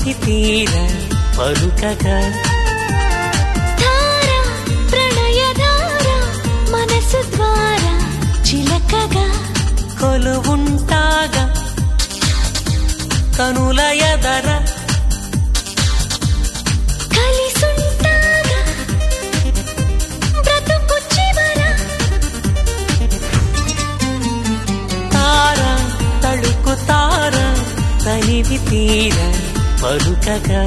తనివి తీర పలుకగా ధార ప్రణయధార మనసు ద్వారా చిలకగా కొలువుంటాగా కనుల ఎదర కలిసుంటాగా బ్రతుకు చివర తార తళుకు తార తనివి తీర పలుకగా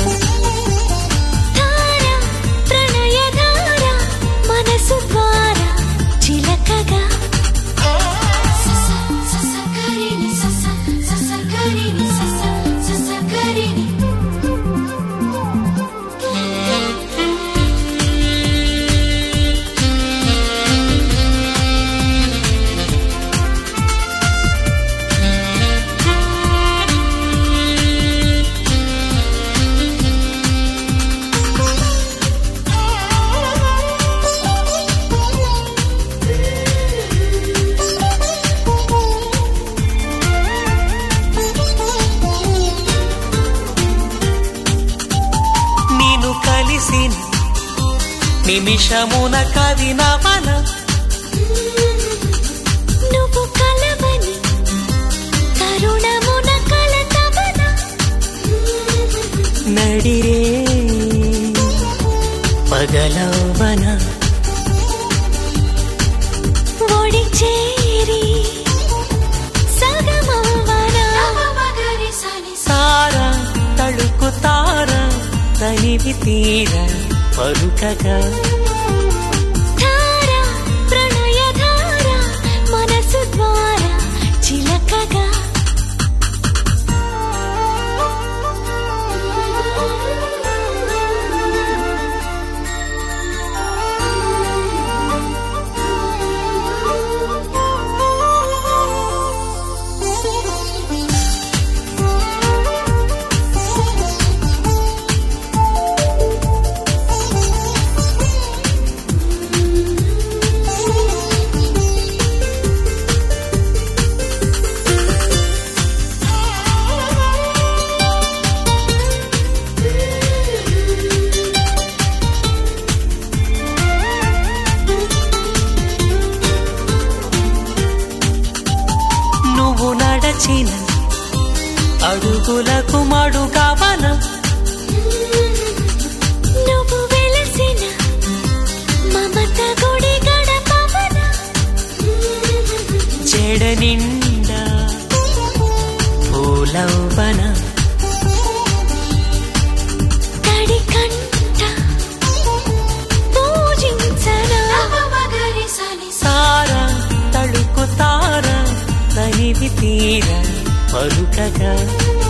ధార ప్రణయధార మనసు ద్వారా చిలకగా సస సస కరిని సస సస కరిని సస సస కరిని నేను కలిసిన నిమిషమున కవి నవన నువ్వు కలవని కరుణమున కలతవన నడిరే పగలవన ఒడి చేరి సగమవన మగరి సని తార తళుకు తార తనివి తీర పలుకగా ధార ప్రణయధార మనసు ద్వారా చిలకగా నువ్వు నడచిన అడుగులకు మడుగవన నువ్వు వెలసిన మమత గుడి గడపవన చెడ నిండా పూలవన తడి కంట పూజించనా మగరి సని తార తళుకు తార తనివి తీర పలుకగా